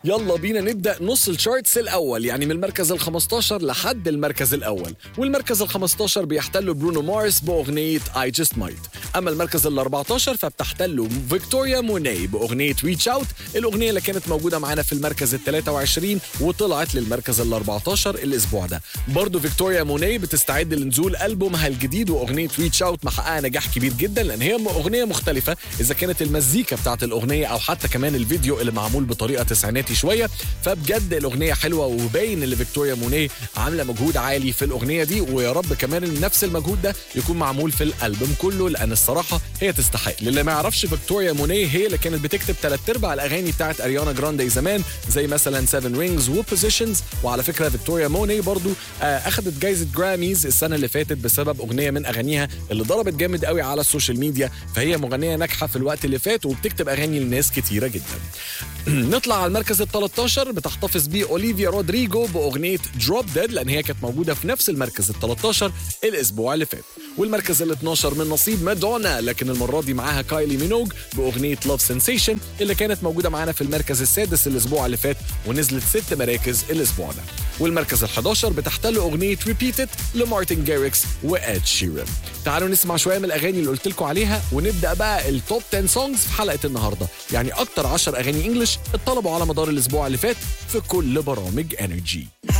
يلا بينا نبدا نص الشارتس الاول يعني من المركز ال 15 لحد المركز الاول والمركز ال 15 بيحتله برونو مارس باغنيه اي جاست مايت اما المركز ال 14 فبتحتله فيكتوريا موني باغنيه ريتش اوت الاغنيه اللي كانت موجوده معانا في المركز ال 23 وطلعت للمركز ال 14 الاسبوع ده برضه فيكتوريا موني بتستعد لنزول البومها الجديد واغنيه ريتش اوت محققه نجاح كبير جدا لان هي اغنيه مختلفه اذا كانت المزيكا بتاعت الاغنيه او حتى كمان الفيديو اللي معمول بطريقه تسعيناتي شويه فبجد الاغنيه حلوه وباين ان فيكتوريا موني عامله مجهود عالي في الاغنيه دي ويا رب كمان نفس المجهود ده يكون معمول في الالبوم كله لان الصراحه هي تستحق للي ما يعرفش فيكتوريا موني هي اللي كانت بتكتب ثلاث ارباع الاغاني بتاعت اريانا جراندي زمان زي مثلا 7 رينجز وبوزيشنز وعلى فكره فيكتوريا موني برضو آه اخذت جائزه جراميز السنه اللي فاتت بسبب اغنيه من اغانيها اللي ضربت جامد قوي على السوشيال ميديا فهي مغنيه ناجحه في الوقت اللي فات وبتكتب اغاني لناس كتيره جدا نطلع على المركز ال 13 بتحتفظ بيه اوليفيا رودريجو باغنيه دروب ديد لان هي كانت موجوده في نفس المركز ال 13 الاسبوع اللي فات والمركز ال 12 من نصيب مادونا لكن المره دي معاها كايلي مينوج باغنيه لاف سensation اللي كانت موجوده معانا في المركز السادس الاسبوع اللي فات ونزلت ست مراكز الاسبوع ده والمركز ال 11 بتحتل اغنيه ريبيتد لمارتن جاريكس واد شيرن تعالوا نسمع شويه من الاغاني اللي قلت لكم عليها ونبدا بقى التوب 10 سونجز في حلقه النهارده يعني اكتر 10 اغاني انجلش اتطلبوا على مدار الاسبوع اللي فات في كل برامج انرجي